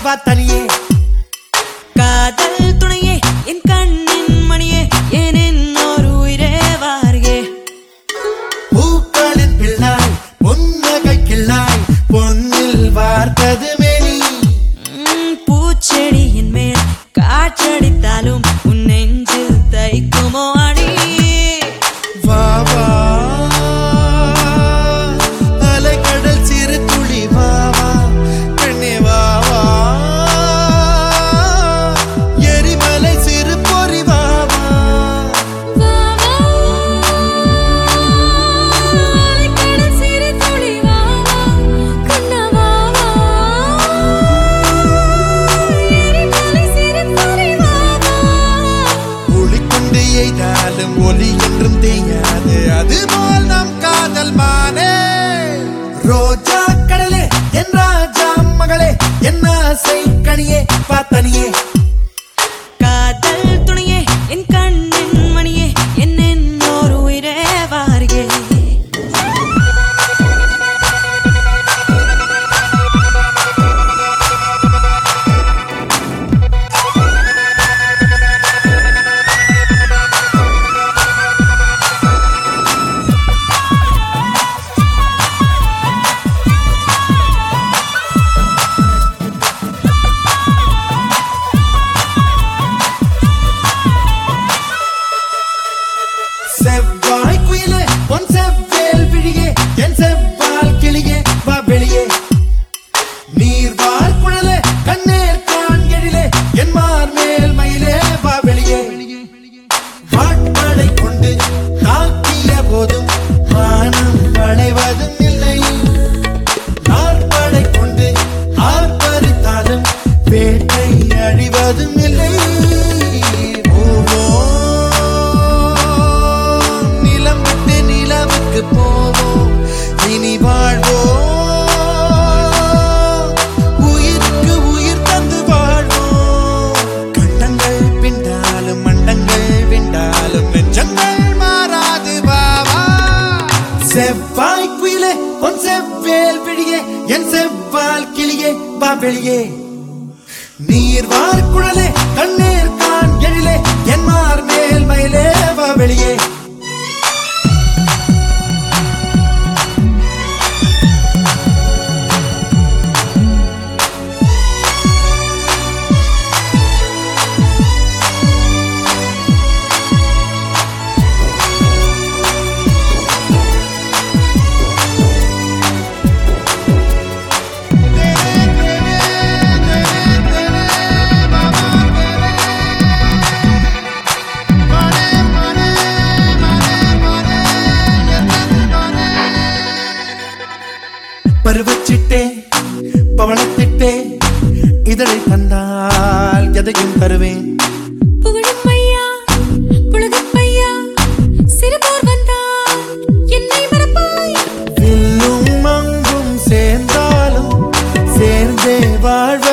வா தனியே காதல் துணையே என் கண்ணின் மணியே என் இன்னொரு உயிரே வாரியே பூக்களின் பிள்ளாய் பொன்னகை கிள்ளாய் பொன்னில் வார்த்தது மேனி ம், பூச்செடியின் மேல் காற்றடித்தாலும் உன் நெஞ்சில் தைக்குமோ அடி வா வா அலைக்கடல் சிறு துளி வா வா கண்ணே வா வா எரிமலை சிறு பொறி வா வா ஒளிக்கொண்டு எய்தாலும் ஒலி என்றும் தேயாது அதுபோல் நம் காதல் மானே ரோஜா கடலே என் ராஜா மகளே என் ஆசை கனியே பார்த்தனியே காதல் துணையே என் கண்ணின் மணியே என் இன்னொரு உயிரே வாரியே செவ்வாய் குயிலே பொன் செவ்வேல் விழியே என் செவ்வால் கிளியே வா வெளியே நீர் வார் குழலே கண்ணேர் கான் எழிலே என் மார் மேல் மயிலே வா வெளியே வாட்படை கொண்டு தாக்கிய போதும் வானம் வளைவதும் இல்லை ஆர்ப்படை கொண்டு ஆர்ப்பரித்தாலும் வேட்டை அழிவதும் இல்லை போவோம் நிலம் விட்டு நிலவுக்கு போவோம் இனி வாழ்வோம் உயிருக்கு உயிர் தந்து வாழ்வோம் கண்டங்கள் பிண்டாலும் மண்டங்கள் விண்டாலும் நெஞ்சங்கள் மாறாது வாவா செவ்வாய் குயிலே உன் செவ்வேல் விழியே என் செவ்வால் கிளியே வா வெளியே நீர் வார் குழலே கண்ணீர் கான் எழிலே என் மார் மேல் மயிலே வா வெளியே பருவச்சிட்டே பவளத்திட்டே இதழை தந்தால் எதையும் தருவேன் புகழும் ஐயா, புலகப் பையா, சிறுபோர் வந்தால் என்னை மறப்பாய். வில்லும் அங்கும் சேர்ந்தாலும் சேர்ந்தே வாழ்வ